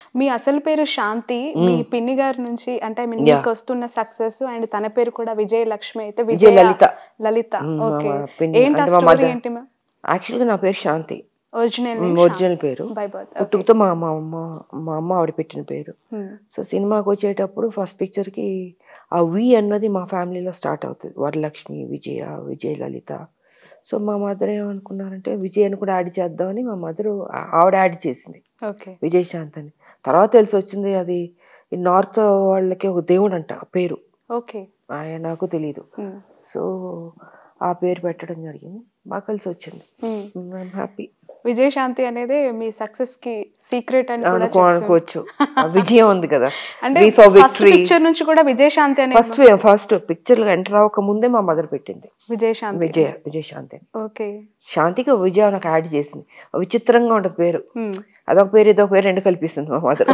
మీ అసలు పేరు శాంతి మీ పిన్ని గారి నుంచి అంటే I mean, మీకు వస్తున్న సక్సెస్ అండ్ తన పేరు కూడా విజయ లక్ష్మి అయితే విజయ లలిత. లలిత మ్మ్, ఓకే మా పిన్ని, ఏంటి ఆ అంటే మా స్టోరీ mother. ఏంటి మ్యామ్ యాక్చువల్గా నా పేరు శాంతి ఒరిజినల్ ఒరిజినల్ పేరు బై బర్త్ పుట్టుకతో మా మా అమ్మ మా అమ్మ ఆవిడ పెట్టిన పేరు సో సినిమాకి వచ్చేటప్పుడు ఫస్ట్ పిక్చర్కి ఆ వి అన్నది మా ఫ్యామిలీలో స్టార్ట్ అవుతుంది వరలక్ష్మి విజయ విజయ లలిత సో మా మదర్ ఏమనుకున్నారంటే విజయ్ కూడా యాడ్ చేద్దామని మా మదర్ ఆవిడ యాడ్ చేసింది ఓకే విజయశాంత్ అని తర్వాత తెలిసి వచ్చింది అది ఈ నార్త్ వాళ్ళకి ఒక దేవుడు అంట ఆ పేరు ఓకే ఆయన నాకు తెలియదు సో ఆ పేరు పెట్టడం జరిగింది బాగా కలిసి వచ్చింది ఐఎమ్ హ్యాపీ విజయశాంతి అనేది మీ సక్సెస్ కి సీక్రెట్ అని కూడా అనుకో అనుకోవచ్చు ఆ విజయం ఉంది కదా అంటే V for first victory. Picture నుంచి కూడా విజయశాంతి అనే ఫస్ట్ ఫస్ట్ పిక్చర్ ఎంటర్ అవ్వక ముందే మా మదర్ పెట్టింది విజయశాంతి విజయ విజయశాంతి అని ఓకే శాంతికి విజయ నాకు యాడ్ చేసింది విచిత్రంగా ఉంటుంది పేరు అదొక పేరు ఇదొక పేరు రెండు కల్పిస్తుంది మా మదర్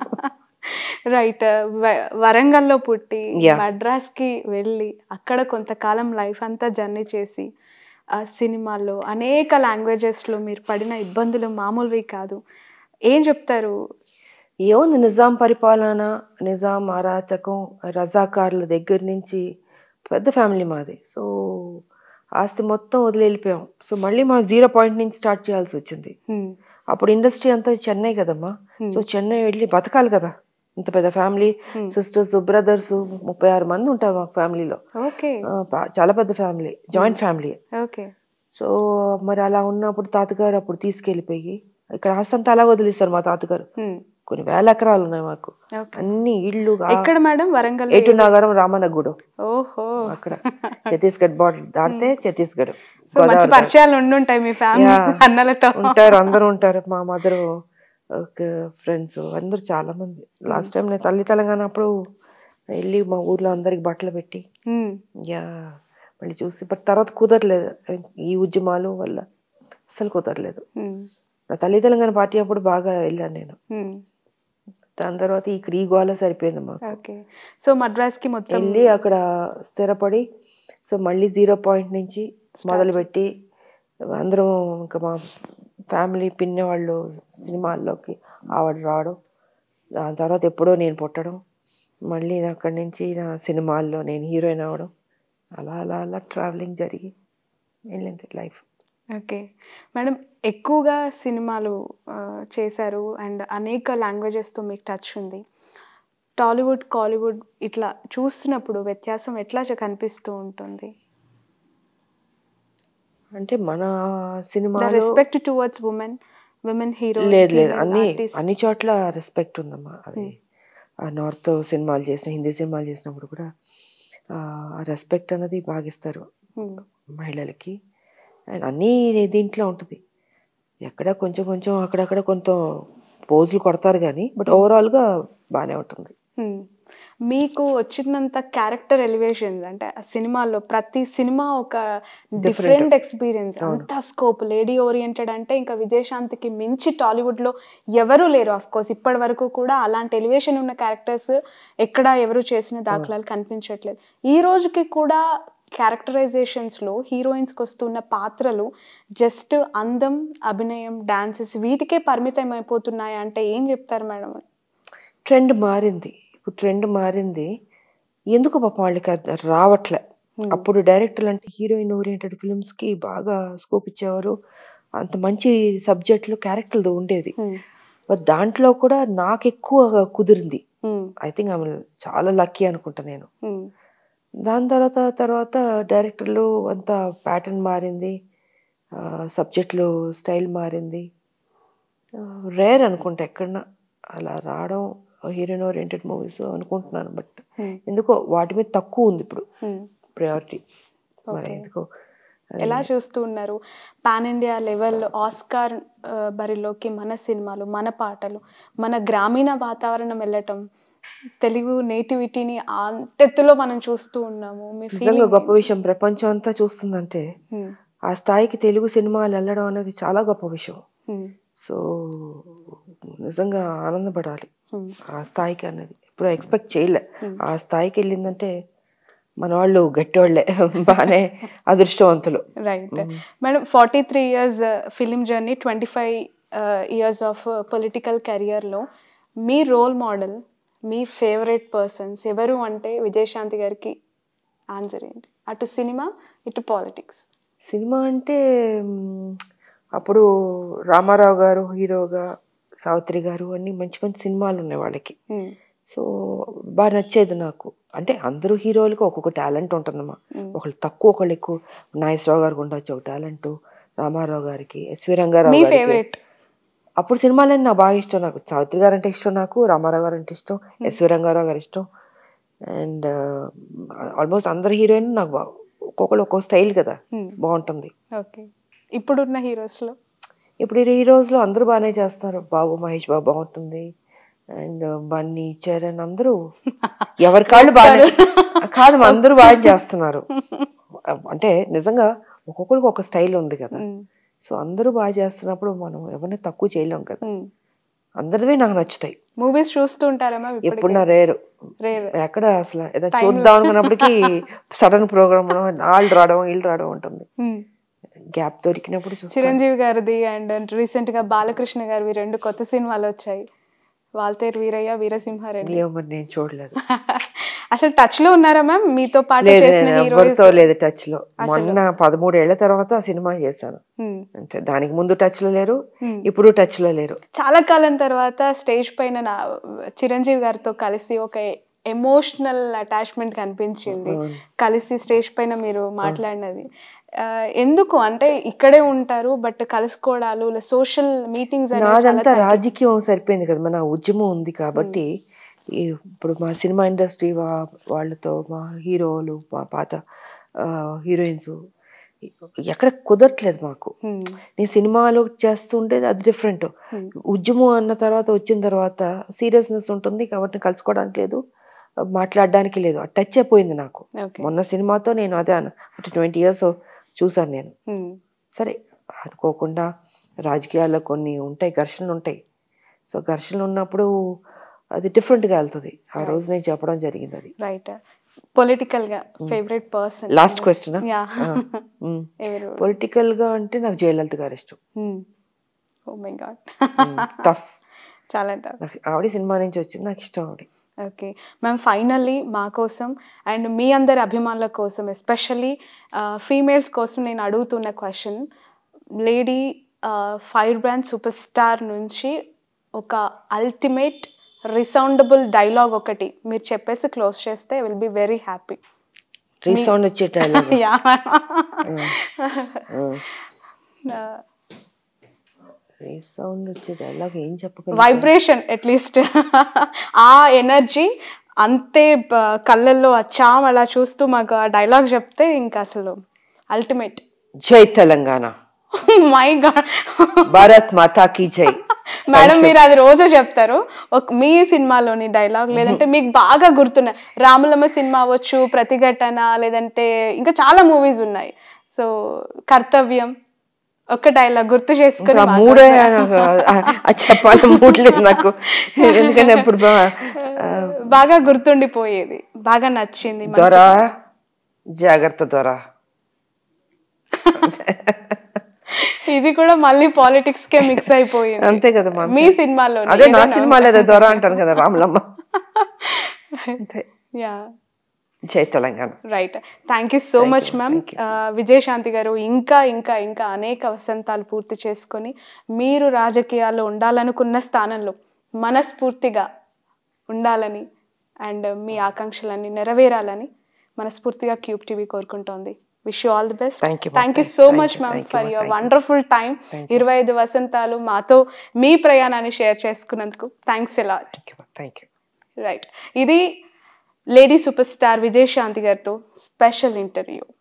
రైట్ వరంగల్లో పుట్టి Yeah. మద్రాస్ కి వెళ్ళి అక్కడ కొంతకాలం లైఫ్ అంతా జర్నీ చేసి ఆ సినిమాల్లో అనేక లాంగ్వేజెస్ లో మీరు పడిన ఇబ్బందులు మామూలువి కాదు ఏం చెప్తారు ఏముంది నిజాం పరిపాలన నిజాం అరాచకం రజాకారుల దగ్గర నుంచి పెద్ద ఫ్యామిలీ మాది సో ఆస్తి మొత్తం వదిలి వెళ్ళిపోయాం సో మళ్ళీ మా జీరో పాయింట్ నుంచి స్టార్ట్ చేయాల్సి వచ్చింది Hmm. అప్పుడు ఇండస్ట్రీ అంతా చెన్నై కదమ్మా Hmm. సో చెన్నై వెళ్ళి బతకాలి కదా ఇంత పెద్ద ఫ్యామిలీ Hmm. సిస్టర్స్ బ్రదర్స్ ముప్పై ఆరు మంది ఉంటారు మా ఫ్యామిలీలో ఓకే చాలా పెద్ద family joint family okay so మరి అలా ఉన్నప్పుడు తాతగారు అప్పుడు తీసుకెళ్ళిపోయి ఇక్కడ ఆస్తి అంతా అలా వదిలేస్తారు మా తాతగారు Hmm. కొన్ని వేల ఎకరాలు ఉన్నాయి మాకు ఓకే అన్ని ఇళ్ళు ఎక్కడ మేడం వరంగల్ ఎటు నగరం రామనగూడెం ఓహో అక్కడ ఛత్తీస్గఢ్ బార్డర్ దాటితే ఛత్తీస్గఢ్ సో మంచి పరిచయాలు ఉండుంటాయి మీ ఫ్యామిలీ Yeah. అన్నలతో ఉంటారు అందరూ ఉంటారు మా మదర్ ఫ్రెండ్స్ అందరూ చాలా మంది లాస్ట్ టైం నేను తల్లి తెలంగాణ అప్పుడు వెళ్ళి మా ఊర్లో అందరికి బట్టలు పెట్టి Hmm. యా మళ్ళీ చూసి బట్ తర్వాత కుదరలేదు ఈ ఉద్యమాలు వల్ల అసలు కుదరలేదు Hmm. నా తల్లి తెలంగాణ పార్టీ అప్పుడు బాగా వెళ్ళాను నేను Hmm. దాని తర్వాత ఇక్కడ ఈ గోల సరిపోయింది మాకు ఓకే సో మద్రాస్ కి మొత్తం వెళ్ళి అక్కడ స్థిరపడి సో మళ్ళీ జీరో పాయింట్ నుంచి మొదలుపెట్టి అందరం ఇంకా మా ఫ్యామిలీ పిన్ని వాళ్ళు సినిమాల్లోకి ఆవిడ రావడం దాని తర్వాత ఎప్పుడో నేను పుట్టడం మళ్ళీ అక్కడి నుంచి నా సినిమాల్లో నేను హీరోయిన్ అవ్వడం అలా అలా అలా ట్రావెలింగ్ జరిగి వెళ్ళింది లైఫ్ ఓకే మేడం ఎక్కువగా సినిమాలు ఆ, చేశారు అండ్ అనేక లాంగ్వేజెస్తో మీకు టచ్ ఉంది టాలీవుడ్ కాలీవుడ్ ఇట్లా చూస్తున్నప్పుడు వ్యత్యాసం ఎట్లా చ- కనిపిస్తూ ఉంటుంది అంటే మన ద సినిమాలో respect towards women women hero లేదు లేదు అన్ని అన్ని చోట్ల రెస్పెక్ట్ ఉందమ్మా అది ఆ నార్త్ సినిమాలు చేసిన హిందీ సినిమాలు చేసినప్పుడు కూడా ఆ రెస్పెక్ట్ అనేది బాగిస్తారు మహిళలకి అండ్ అన్నీ దీంట్లో ఉంటుంది ఎక్కడ కొంచెం కొంచెం అక్కడక్కడ కొంత పోజులు కొడతారు కానీ బట్ ఓవరాల్గా బాగానే ఉంటుంది మీకు వచ్చినంత క్యారెక్టర్ ఎలివేషన్స్ అంటే ఆ సినిమాల్లో ప్రతి సినిమా ఒక డిఫరెంట్ ఎక్స్పీరియన్స్ అంత స్కోప్ లేడీ ఓరియంటెడ్ అంటే ఇంకా విజయశాంతికి మించి టాలీవుడ్ లో ఎవరు లేరు ఆఫ్ కోర్స్ ఇప్పటి వరకు కూడా అలాంటి ఎలివేషన్ ఉన్న క్యారెక్టర్స్ ఎక్కడ ఎవరు చేసిన దాఖలాలు కనిపించట్లేదు ఈ రోజుకి కూడా characterizations లో హీరోయిన్స్ కి వస్తున్న పాత్రలు జస్ట్ అందం అభినయం డాన్సెస్ వీటికే పరిమితం అయిపోతున్నాయి అంటే ఏం చెప్తారు మేడం ట్రెండ్ మారింది ఇప్పుడు ట్రెండ్ మారింది ఎందుకు పాప వాళ్ళకి అది రావట్లే అప్పుడు డైరెక్టర్లు అంటే హీరోయిన్ ఓరియంటెడ్ ఫిల్మ్స్కి బాగా స్కోప్ ఇచ్చేవారు అంత మంచి సబ్జెక్టులు క్యారెక్టర్లు ఉండేది బట్ దాంట్లో కూడా నాకు ఎక్కువ కుదిరింది ఐ థింక్ ఆమె చాలా లక్కీ అనుకుంటా నేను దాని తర్వాత తర్వాత డైరెక్టర్లు అంత ప్యాటర్న్ మారింది సబ్జెక్టులు స్టైల్ మారింది రేర్ అనుకుంటా ఎక్కడన్నా అలా రావడం హీరోయిన్ ఓరియంటెడ్ మూవీస్ అనుకుంటున్నాను బట్ ఎందుకో వాటి మీద తక్కువ ఉంది ఇప్పుడు ప్రయారిటీ మరి ఎందుకో ఎలా చూస్తూ ఉన్నారు పాన్ ఇండియా లెవెల్ ఆస్కార్ ఆ, బరిలోకి మన సినిమాలు మన పాటలు మన గ్రామీణ వాతావరణం వెళ్ళటం తెలుగు నేటివిటీని అంతెత్తులో మనం చూస్తూ ఉన్నాము మీ నిజంగా ఫీలింగ్ గొప్ప విషయం ప్రపంచం అంతా చూస్తుందంటే ఆ స్థాయికి తెలుగు సినిమాలు వెళ్ళడం అనేది చాలా గొప్ప విషయం సో నిజంగా ఆనందపడాలి ఆ స్థాయికి అనేది ఇప్పుడు ఎక్స్పెక్ట్ చేయలే ఆ స్థాయికి వెళ్ళిందంటే మన వాళ్ళు గట్టివాళ్ళే బాగానే అదృష్టవంతులు right madam forty three years film journey twenty five years of political కెరియర్లో మీ రోల్ మోడల్ మీ ఫేవరెట్ పర్సన్స్ ఎవరు అంటే విజయశాంతి గారికి ఆన్సర్ ఏంటి అటు సినిమా ఇటు పాలిటిక్స్ సినిమా అంటే మ్, అప్పుడు రామారావు గారు హీరోగా సావిత్రి గారు అన్ని మంచి మంచి సినిమాలు ఉన్నాయి వాళ్ళకి సో బాగా నచ్చేది నాకు అంటే అందరూ హీరోలకు ఒక్కొక్క టాలెంట్ ఉంటుందమ్మా ఒకళ్ళు తక్కువ ఒకళ్ళు ఎక్కువ నాగేశ్వరరావు గారికి ఉండొచ్చు ఒక టాలెంట్ రామారావు గారికి ఎస్వి రంగారావు మీ గారికి ఫేవరెట్ అప్పుడు సినిమాలన్నీ నాకు బాగా ఇష్టం నాకు సావిత్రి గారు అంటే ఇష్టం నాకు రామారావు గారు అంటే ఇష్టం ఎస్వి రంగారావు గారు ఇష్టం అండ్ ఆల్మోస్ట్ అందరు హీరోయిన్ నాకు బా- ఒక్కొక్కరు ఒక్కొక్క స్టైల్ కదా బాగుంటుంది ఓకే ఇప్పుడున్న హీరోస్లో ఇప్పుడు ఈ రోజులో అందరూ బాగానే చేస్తున్నారు బాబు మహేష్ బాబు బాగుంటుంది అండ్ బన్నీ చరణ్ అందరూ ఎవరి కాళ్ళు బాగా కాదు అందరూ బాగా చేస్తున్నారు అంటే నిజంగా ఒక్కొక్కరికి ఒక స్టైల్ ఉంది కదా సో అందరూ బాగా చేస్తున్నప్పుడు మనం ఎవరిని తక్కువ చేయలేం కదా అందరివి నాకు నచ్చుతాయి మూవీస్ చూస్తూ ఉంటారా మ్యామ్ ఎప్పుడు ఇప్పుడు నా రేరు రేర్ ఎక్కడ అసలు ఏదో చూద్దాం అనుకున్నప్పటికీ సడన్ ప్రోగ్రామ్ వాళ్ళు రావడం వీళ్ళు రావడం ఉంటుంది గ్యాప్ దొరికినప్పుడు చూస్తాను చిరంజీవి గారిది అండ్ రీసెంట్ గా బాలకృష్ణ గారివి రెండు కొత్త సినిమాలు వచ్చాయి వాల్తేరు వీరయ్య వీరసింహారెడ్డి ఏమో మరి నేను చూడలేదు అసలు టచ్ లో ఉన్నారా మ్యామ్ మీతో పాటు లేదు చేసిన నేను హీరోయిన్స్ ఎవరితో లేదు టచ్ లో మొన్న పదమూడేళ్ల తర్వాత ఆ సినిమా చేశాను అంటే దానికి ముందు టచ్ లో లేరు ఇప్పుడు టచ్ లో లేరు చాలా కాలం తర్వాత స్టేజ్ పైన నా చిరంజీవి గారితో కలిసి ఒక ఎమోషనల్ అటాచ్మెంట్ కనిపించింది కలిసి స్టేజ్ పైన మీరు మాట్లాడినది ఆ, ఎందుకు అంటే ఇక్కడే ఉంటారు బట్ కలుసుకోవడాలు సోషల్ మీటింగ్స్ అనేవి చాలా నాదంతా రాజకీయం సరిపోయింది కదా మన ఉద్యమం ఉంది కాబట్టి ఈ ఇప్పుడు మా సినిమా ఇండస్ట్రీ వాళ్ళతో మా హీరోలు మా పాత హీరోయిన్స్ ఎక్కడ కుదరట్లేదు మాకు Hmm. నేను సినిమాలో చేస్తుంటే అది డిఫరెంట్ ఉద్యమం అన్న తర్వాత వచ్చిన తర్వాత సీరియస్నెస్ ఉంటుంది కాబట్టి కలుసుకోవడానికి లేదు మాట్లాడడానికి లేదు టచ్ అయిపోయింది నాకు Okay. మొన్న సినిమాతో నేను అదే అన్న అంటే ట్వంటీ ఇయర్స్ చూసాను నేను Hmm. సరే అనుకోకుండా రాజకీయాల్లో కొన్ని ఉంటాయి ఘర్షణలు ఉంటాయి సో ఘర్షణలు ఉన్నప్పుడు అది డిఫరెంట్గా వెళ్తుంది ఆ రోజు నేను చెప్పడం జరిగింది అది రైట్ పొలిటికల్ గా favourite person last question yeah ఎవరు పొలిటికల్గా అంటే నాకు జయలలిత గారు ఇష్టం ఓ మై గాడ్ టఫ్ చాలా tough. నాకు ఆవిడ సినిమా నుంచి వచ్చింది నాకు ఇష్టం ఆవిడ ఓకే మ్యామ్ ఫైనల్లీ మా కోసం అండ్ మీ అందరి అభిమానుల కోసం ఎస్పెషల్లీ ఫీమేల్స్ కోసం నేను అడుగుతున్న question lady fire brand super star నుంచి ఒక అల్టిమేట్ రిసౌండబుల్ డైలాగ్ ఒకటి మీరు చెప్పేసి క్లోజ్ చేస్తే will be very happy resound వచ్చే డైలాగ్ యా రీసౌండ్ వచ్చే డైలాగ్ ఏం చెప్పగలను వైబ్రేషన్ అట్లీస్ట్ ఆ ఎనర్జీ అంతే బ- కళ్ళల్లో అచ్చాం అలా చూస్తూ మాకు ఆ డైలాగ్ చెప్తే ఇంకా అసలు అల్టిమేట్ జై తెలంగాణ మై గాడ్ భారత్ మాతా కీ జై మేడం మీరు అది రోజు చెప్తారు ఒక మీ సినిమాలోని డైలాగ్ లేదంటే మీకు బాగా గుర్తున్న రాములమ్మ సినిమా అవ్వచ్చు ప్రతిఘటన లేదంటే ఇంకా చాలా మూవీస్ ఉన్నాయి సో కర్తవ్యం ఒక డైలాగ్ గుర్తు చేసుకుని ఆ మాకు మూడే నాకు ఆ- ఆ చెప్పాలి మూడ్ లేదు నాకు ఎందుకంటే ఇప్పుడు బా- ఆ, బాగా గుర్తుండిపోయేది బాగా నచ్చింది మనసుకి దొర జాగ్రత్త దొర ఇది కూడా మళ్ళీ పాలిటిక్స్ కే మిక్స్ అయిపోయింది అంతే కదా మా మీ సినిమాలో అదే నా సినిమా లేదా దొర అంటాను కదా రాములమ్మ అంతే యా జై Telangana right thank you so much ma'am Vijayashanti garu ఇంకా ఇంకా ఇంకా అనేక వసంతాలు పూర్తి చేసుకొని మీరు రాజకీయాల్లో ఉండాలనుకున్న స్థానంలో మనస్ఫూర్తిగా ఉండాలని అండ్ మీ ఆకాంక్షలన్నీ నెరవేరాలని మనస్ఫూర్తిగా క్యూబ్ టీవీ కోరుకుంటోంది wish you all the best Thank you, ma'am. Thank you so Thank much you, ma'am thank you, for ma'am. Your Thank you. Wonderful time ఇరవై ఐదు వసంతాలు మాతో మీ ప్రయాణాన్ని షేర్ చేసుకున్నందుకు thanks a lot thank you right ఇది lady super star Vijayashanti గారితో special interview